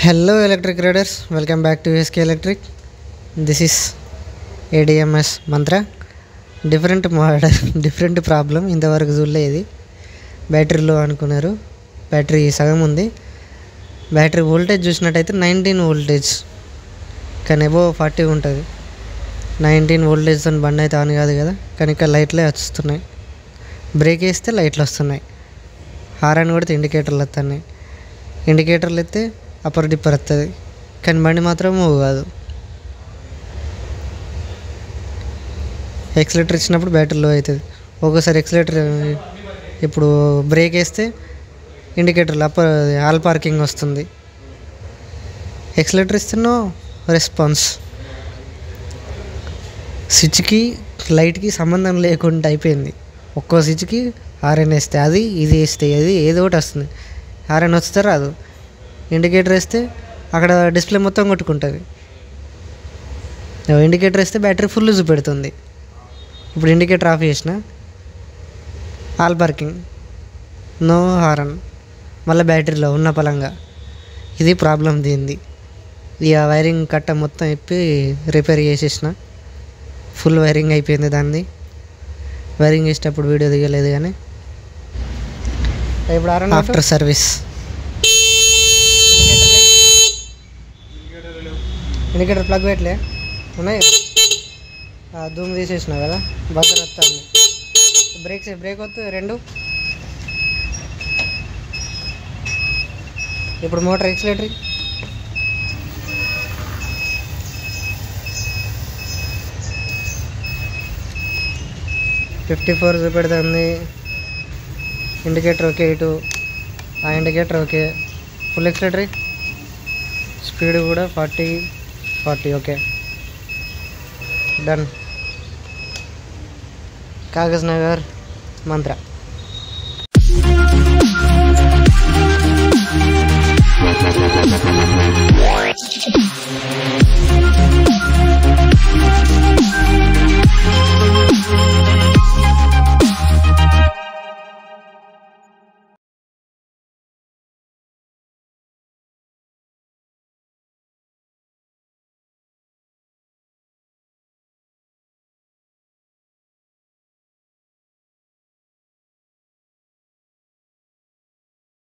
hello electric riders welcome back to SK electric this is ADMS Mantra different model different problem ఇంతవరకు చూడలే ఇది బ్యాటరీలో అనుకున్నారు బ్యాటరీ సగం ఉంది బ్యాటరీ వోల్టేజ్ చూసినట్టయితే నైన్టీన్ వోల్టేజ్ కానీ ఎబో ఫార్టీ ఉంటుంది నైన్టీన్ వోల్టేజ్తో బండి అయితే ఆన్ కాదు కదా కానీ ఇక్కడ లైట్లే వస్తున్నాయి బ్రేక్ వేస్తే లైట్లు వస్తున్నాయి హారన్ కొడితే ఇండికేటర్లు వస్తున్నాయి ఇండికేటర్లు ఎత్తే అప్పర్ డిప్పర్ వస్తుంది కానీ బండి మాత్రం మూవ్ కాదు ఎక్సలేటర్ ఇచ్చినప్పుడు బ్యాటరీ లో అవుతుంది ఒక్కోసారి ఎక్సలేటర్ ఇప్పుడు బ్రేక్ వేస్తే ఇండికేటర్లు అప్పర్ ఆల్ పార్కింగ్ వస్తుంది ఎక్సలేటర్ ఇస్తేనో రెస్పాన్స్ స్విచ్కి లైట్కి సంబంధం లేకుండా అయిపోయింది ఒక్కో స్విచ్కి హారన్ వేస్తే అది ఇది వేస్తే అది ఏదో ఒకటి వస్తుంది హారన్ వస్తే రాదు ఇండికేటర్ వేస్తే అక్కడ డిస్ప్లే మొత్తం కొట్టుకుంటుంది ఇండికేటర్ వేస్తే బ్యాటరీ ఫుల్ చూపెడుతుంది ఇప్పుడు ఇండికేటర్ ఆఫ్ చేసిన ఆల్ పార్కింగ్ నో హారన్ మళ్ళీ బ్యాటరీలో ఉన్న పలంగా ఇది ప్రాబ్లం దీనిది ఇక వైరింగ్ కట్ట మొత్తం ఇప్పి రిపేర్ చేసేసిన ఫుల్ వైరింగ్ అయిపోయింది దాన్ని వైరింగ్ చేసేటప్పుడు వీడియో దిగలేదు కానీ ఇప్పుడు ఆఫ్టర్ సర్వీస్ ఇండికేటర్ ప్లగ్ పెట్టలే ఉన్నాయి ధూమ్ తీసేసిన కదా బజర్ వస్తాను బ్రేక్స్ బ్రేక్ వస్తుంది రెండు ఇప్పుడు మోటార్ ఎక్సిలేటరీ ఫిఫ్టీ ఫోర్ చూపెడుతుంది ఇండికేటర్ ఓకే ఇటు ఆ indicator okay full accelerator speed కూడా forty forty okay done Kagaz Nagar మంత్ర